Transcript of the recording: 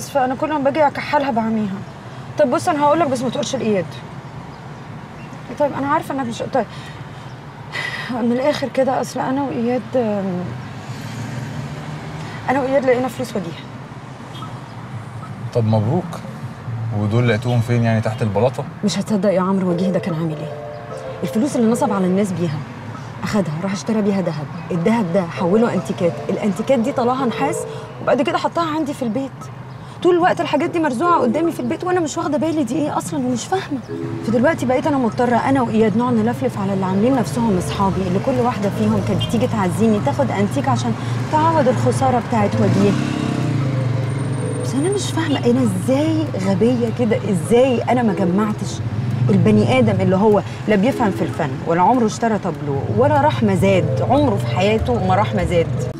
اسفه انا كل ما باجي اكحلها بعميها طب بص انا هقول لك بس ما تقولش لاياد طيب انا عارفه انك مش طيب من الاخر كده اصل انا واياد آم، انا واياد لقينا فلوس وديها طب مبروك ودول لقيتوهم فين يعني تحت البلاطه مش هتصدق يا عمرو وجيه ده كان عامل ايه الفلوس اللي نصب على الناس بيها اخدها راح اشترى بيها ذهب الذهب ده حوله انتيكات الانتيكات دي طلعها نحاس وبعد كده حطها عندي في البيت طول الوقت الحاجات دي مرزوعه قدامي في البيت وانا مش واخده بالي دي ايه اصلا ومش فاهمه فدلوقتي بقيت انا مضطره انا واياد نقعد نلفلف على اللي عاملين نفسهم اصحابي اللي كل واحده فيهم كانت تيجي تعزيني تاخد انتيك عشان تعوض الخساره بتاعت وجيه بس انا مش فاهمه انا ازاي غبيه كده ازاي انا ما جمعتش البني ادم اللي هو لا بيفهم في الفن ولا عمره اشترى طابلو ولا راح مزاد عمره في حياته ما راح مزاد